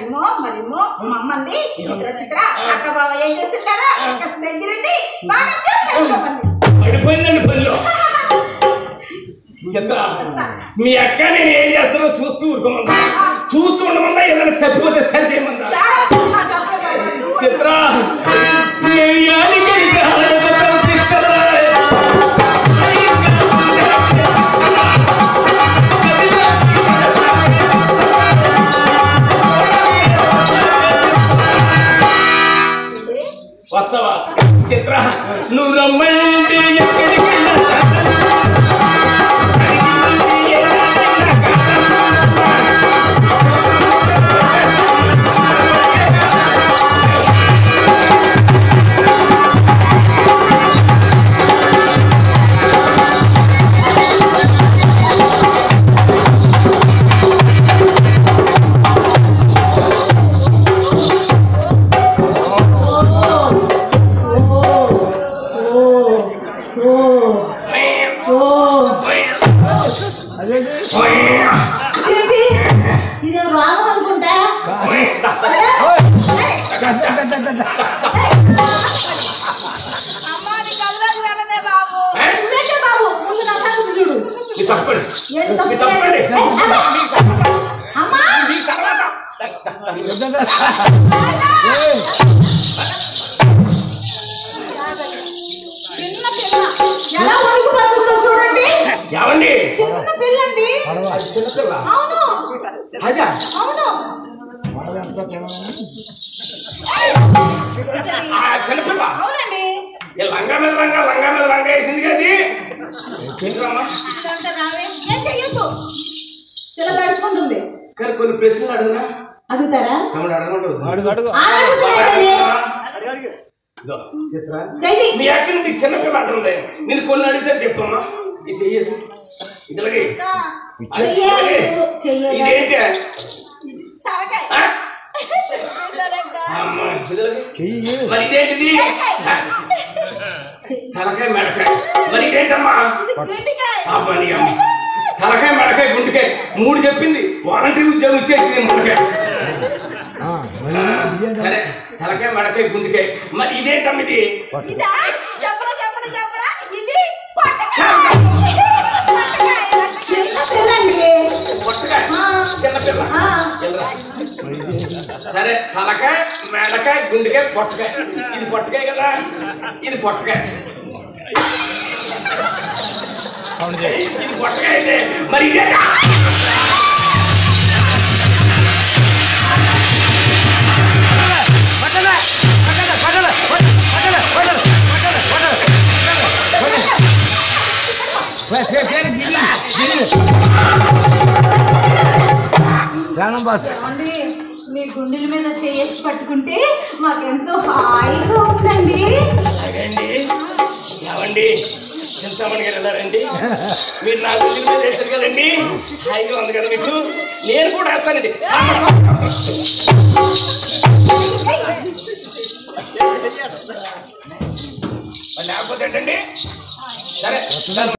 మరేమో మరేమో మా అమ్మంది చిత్ర చిత్ర అక్క బావ ఏం చేస్తుంటారా కాస్త దగ్గరండి బాగా చేస్తామంది పడిపోయిందండి పనిలో చిత్ర మీ అక్క నేను ఏం చేస్తానో చూస్తూ ఊరుకోమందా చూస్తూ ఉండమందా ఏదైనా తప్పిపోతే సరి చేయమందా చిత్ర నెయ్యానికి ఆడపడ్డావు చిత్ర. వస్తావా చిత్ర నువ్వు రమ్మంటే ఎక్కడికి ఇదేంటి ఇదేం రాగం అనుకుంటా అమ్మాని కళ్ళకి వెళ్ళనే బాబు చూడండి బాబు ముందు నా సంగతి చూడు ఇది తప్పండి ఏంటి ఇది తప్పు తప్పండి లేదు? అమ్మా మీ తర్వాత చిన్న పిల్ల ఎలా వణికిపోతుందో చూడండి ఏమండి చిన్న పిల్లండి అది చిన్నపిల్ల అవును అదా అవును ఆ చిన్నపిల్ల అవునండి ఈ లంగా మీద లంగా లంగా మీద లంగా వేసింది కది ఏంటమ్మా ఇదంతా నావే ఏం చెయ్యొద్దు పిల్ల గడుచుకుంటుంది కానీ కొన్ని ప్రశ్నలు అడుగునా అడుగుతారా తమ్ముడు అడగమంటే ఆ, అడుగుతున్నాడండి ఇదో చిత్ర చెయ్యి మీ అక్క నుండి చిన్నపిల్ల అంటుంది నేను కొన్ని అడిగితే చెప్పమ్మా ఇది చెయ్యదు ఇదిలకి చెయ్యాలి చెయ్యాలి ఇదేంటి సరకాయ ఆ? అమ్మా, ఇదిలకి. మరి ఇదేంటిది ఆ. తలకాయ మెడకాయ మరి ఇదేంటమ్మా అబ్బాని అమ్మ తలకాయ మెడకాయ గుండెకాయ మూడు చెప్పింది వాలంటీర్ ఉద్యోగం ఇచ్చేసింది మనకాయ సరే తలకాయ మెడకాయ గుండెకాయ మరి ఇదేంటమ్మ ఇది ఇదా చెప్పరా చెప్పరా చెప్పరా ఇది పొట్టకాయ. పొట్టకాయ. చిన్న పిల్లండి పొట్టకాయ చిన్నపిల్ల ఆ. ఎల్రా. సరే తలకాయ మెడకాయ గుండెకాయ పొట్టకాయ ఇది పొట్టకాయ కదా ఇది పొట్టకాయ ఇది పొట్టకాయ అయితే మరి ఇదేంటా ఏమండి, మీ గుండెల మీద చేసి పట్టుకుంటే మాకెంతో హాయిగా ఉందండి అదేండి ఏమండి చింతామణి గారు వెళ్ళారండి మీరు నా గుండెల మీద వేశారు కదండి హాయిగా ఉంది కదా మీకు నేను కూడా వేస్తానండి లేకపోతే ఏంటండి సరే